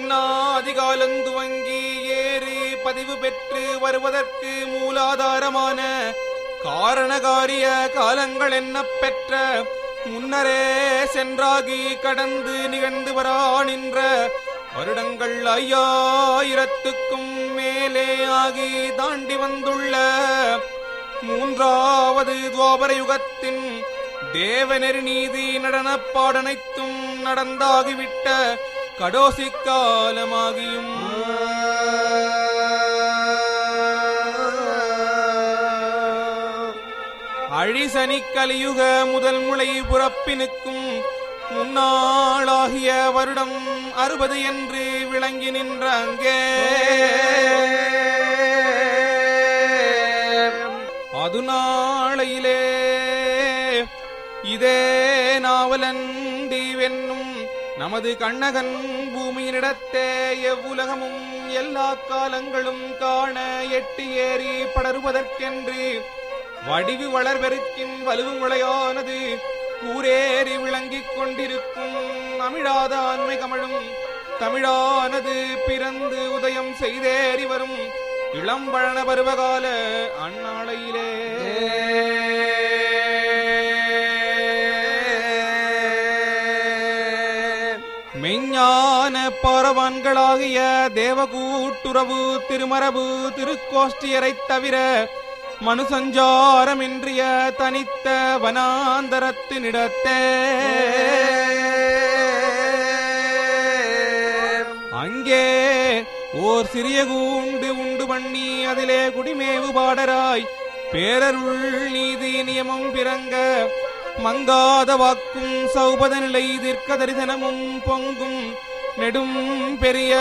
அன்னாதிகாலந்துவங்கி ஏறு பதிவு பெற்று வருவதற்கு மூலாதாரமான காரணகாரிய காலங்கள் எண்ணப் பெற்ற முன்னரே சென்றாகி கடந்து நிகழ்ந்து வரா நின்ற வருடங்கள் ஐயாயிரத்துக்கும் மேலே ஆகி தாண்டி வந்துள்ள மூன்றாவது துவாபர யுகத்தின் தேவநெறி நீதி நடனப் பாடனைத்தும் நடந்தாகிவிட்ட கடோசி காலமாகியும் அழிசனி கலியுக முதல் முளை புறப்பினுக்கும் முன்னாளாகிய வருடம் அறுபது என்று விளங்கி நின்ற அங்கே அது நாளையிலே இதே நாவலந்தி வென்னும் நமது கண்ணகன் பூமியினிடத்தே எவ்வுலகமும் எல்லா காலங்களும் காண எட்டி ஏறி படருவதற்கென்று வடிவு வளர்வெருக்கின் வலுவு முளையானது கூரேறி விளங்கிக் கொண்டிருக்கும் அமிழாத ஆண்மை கமழும் தமிழானது பிறந்து உதயம் செய்தேறி வரும் இளம்பழன பருவகால அந்நாளையிலே மெஞ்ஞான பாரவான்களாகிய தேவகூட்டுறவு திருமரபு திருக்கோஷ்டியரைத் தவிர மனுசஞ்சாரமின்றிய தனித்த வனாந்தரத்தினிடத்தே அங்கே ஓர் சிறிய கூண்டு உண்டு பண்ணி அதிலே குடிமேவு பாடராய் பேரருள் நீதி நியமம் பிறங்க மங்காத வாக்கும் சௌபத நிலை தீர்க்க தரிசனமும் பொங்கும் நெடும் பெரிய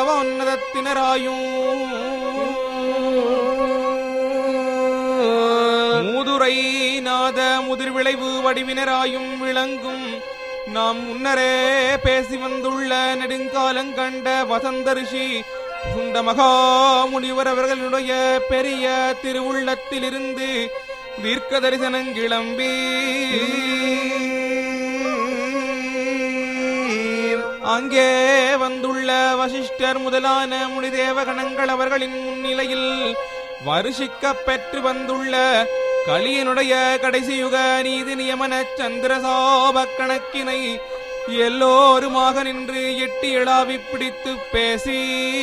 தவோன்னதத்தினராயும் மூதுரை நாத முதிர் விளைவு வடிவினராயும் விளங்கும் நாம் முன்னரே பேசி வந்துள்ள நெடுங்காலங்கண்ட வசந்த ரிஷி சுண்ட மகா முனிவர் அவர்களுடைய பெரிய திருவுள்ளத்திலிருந்து தீர்க்க தரிசனங்கிளம்பி அங்கே வந்துள்ள வசிஷ்டர் முதலான முனிதேவ கணங்கள் அவர்களின் முன்னிலையில் வருஷிக்கப் பெற்று வந்துள்ள கலியனுடைய கடைசி யுக நீதி நியமன சந்திரசாப கணக்கினை எல்லோருமாக நின்று எட்டி எழாவி பிடித்து பேசி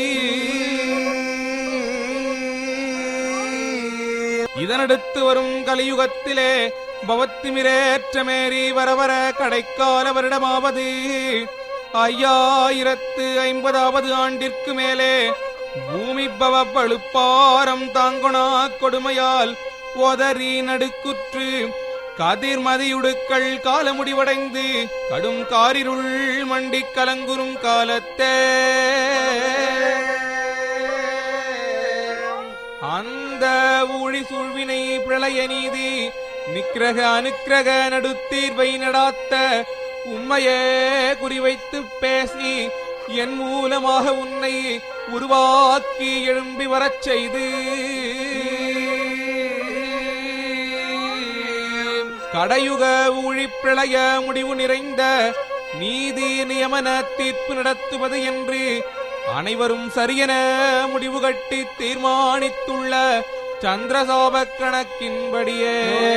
இதனடுத்து வரும் கலியுகத்திலே பவத்திமிரேற்றமேறி வரவர கடைக்கால வருடமாவது ஐயாயிரத்து ஐம்பதாவது ஆண்டிற்கு மேலே பூமி பவ பழுப்பாரம் தாங்குணா கொடுமையால் உதறி நடுக்குற்று கதிர்மதியுடுக்கள் கால முடிவடைந்து கடும் காரிருள் மண்டிக் கலங்குறும் காலத்தே அந்த ஊழி சூழ்வினை பிரளய நீதி நிக்கிரக அனுக்கிரக நடுத்தீர்வை நடாத்த உம்மையே குறிவைத்து பேசி என் மூலமாக உன்னை உருவாக்கி எழும்பி வரச் செய்து கடையுக ஊழி பிரளய முடிவு நிறைந்த நீதி நியமன தீர்ப்பு நடத்துவது என்று அனைவரும் சரியென முடிவு கட்டி தீர்மானித்துள்ள சந்திரசாப கணக்கின்படியே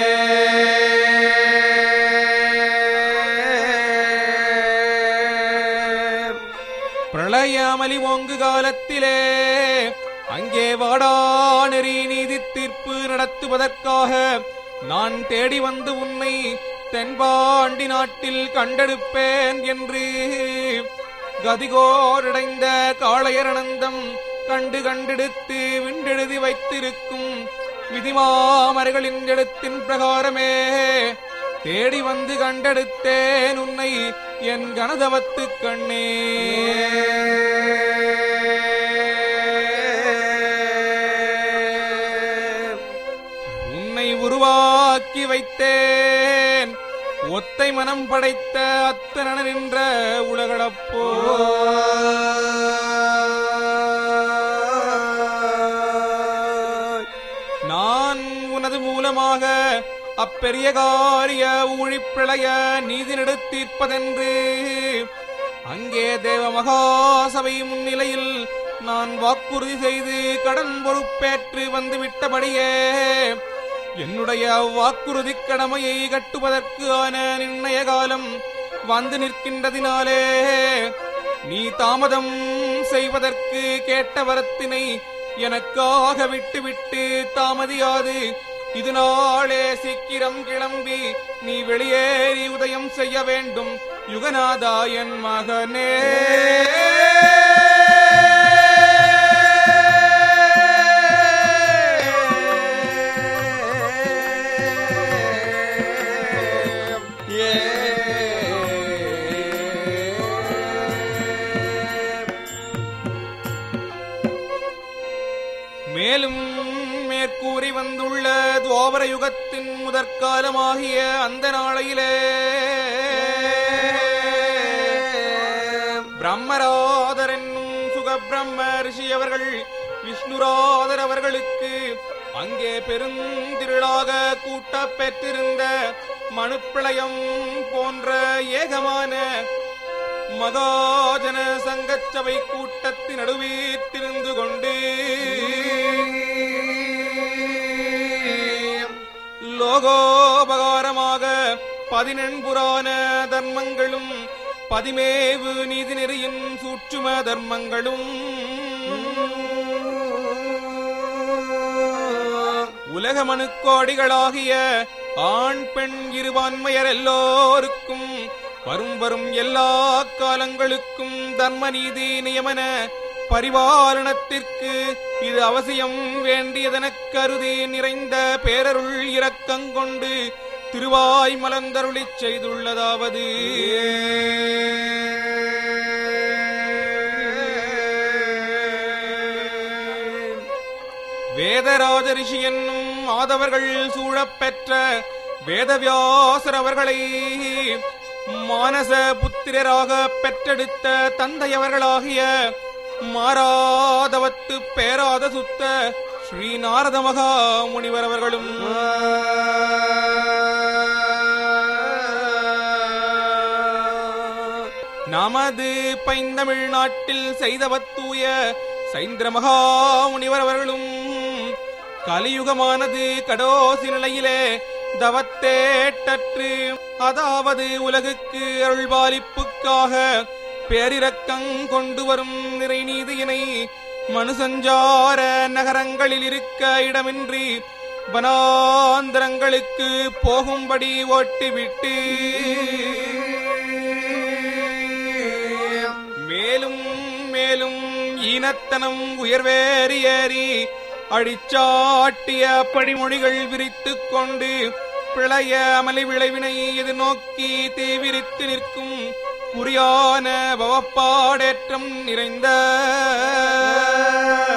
பிரளயாமலி ஓங்கு காலத்திலே அங்கே வாடா நெறி நீதி தீர்ப்பு நடத்துவதற்காக நான் தேடி வந்து உன்னை தென்பாண்டி நாட்டில் கண்டெடுப்பேன் என்று கதிகோரடைந்த காளையரணந்தம் கண்டு கண்டெடுத்து விண்டெழுதி வைத்திருக்கும் விதிமாமர்களின் எழுத்தின் பிரகாரமே தேடி வந்து கண்டெடுத்தேன் உன்னை என் கனதவத்து கண்ணே உன்னை உருவாக்கி வைத்தேன் ஒத்தை மனம் படைத்த அத்தன நின்ற உலகளப்போ நான் உனது மூலமாக அப்பெரிய காரிய ஊழிப்பிழைய நீதி நெடுத்தீர்ப்பதென்று அங்கே தேவ மகாசபை முன்னிலையில் நான் வாக்குறுதி செய்து கடன் பொறுப்பேற்று வந்து விட்டபடியே என்னுடைய வாக்குறுதி கடமையை கட்டுவதற்கு ஆன நிர்ணய காலம் வந்து நிற்கின்றதினாலே நீ தாமதம் செய்வதற்கு கேட்ட வரத்தினை எனக்காக விட்டுவிட்டு தாமதியாது இது நாளே சீக்கிரம் கிளம்பி நீ வெளியேறி உதயம் செய்ய வேண்டும் யுகநாதா என் மகனே மேலும் மேற்கூறி வந்துள்ள துவாபர யுகத்தின் முதற்காலமாகிய அந்த நாளையிலே பிரம்மராதர் என்னும் சுகபிரம்ம ரிஷி அவர்கள் விஷ்ணுராதர் அவர்களுக்கு அங்கே பெருந்திருளாக கூட்டப் பெற்றிருந்த மனுப்பிளயம் போன்ற ஏகமான மகாஜன சங்கச்சபை கூட்டத்தின் நடுவீற்றிருந்து கொண்டு லோகோபகாரமாக பதினெண்புரான தர்மங்களும் பதிமேவு நீதி நெறியின் சூட்சும தர்மங்களும் உலக மனுக்கோடிகளாகிய ஆண் பெண் இருபான்மையர் எல்லோருக்கும் வரும் வரும் எல்லா காலங்களுக்கும் தர்ம நீதி நியமன பரிபாலனத்திற்கு இது அவசியம் வேண்டியதெனக் கருதி நிறைந்த பேரருள் இரக்கங்கொண்டு திருவாய் மலர்ந்தருளிச் செய்துள்ளதாவது வேதராஜ ரிஷி என்னும் ஆதவர்கள் சூழப் பெற்ற வேதவியாசர் அவர்களை மானச புத்திரராக பெற்றெடுத்த தந்தையவர்களாகிய மாராதவத்து பேராத சுத்த ஸ்ரீ நாரத மகா முனிவர் அவர்களும் நமது பைந்தமிழ் நாட்டில் செய்தவத்தூய சைந்திர மகா முனிவர் அவர்களும் கலியுகமானது கடோசி நிலையிலே தவத்தேட்டற்று அதாவது உலகுக்கு அருள்பாலிப்புக்காக பேரிரக்கங் கொண்டு வரும் நிறைநீதியினை மனுசஞ்சார நகரங்களில் இருக்க இடமின்றி வனாந்திரங்களுக்கு போகும்படி ஓட்டிவிட்டு மேலும் மேலும் ஈனத்தனம் உயர்வேறி ஏறி அடிச்சாட்டிய படிமொழிகள் விரித்துக் கொண்டு பிழைய அமளி விளைவினை எதிர்நோக்கி தீவிரித்து நிற்கும் குறியான பவப்பாடேற்றம் நிறைந்த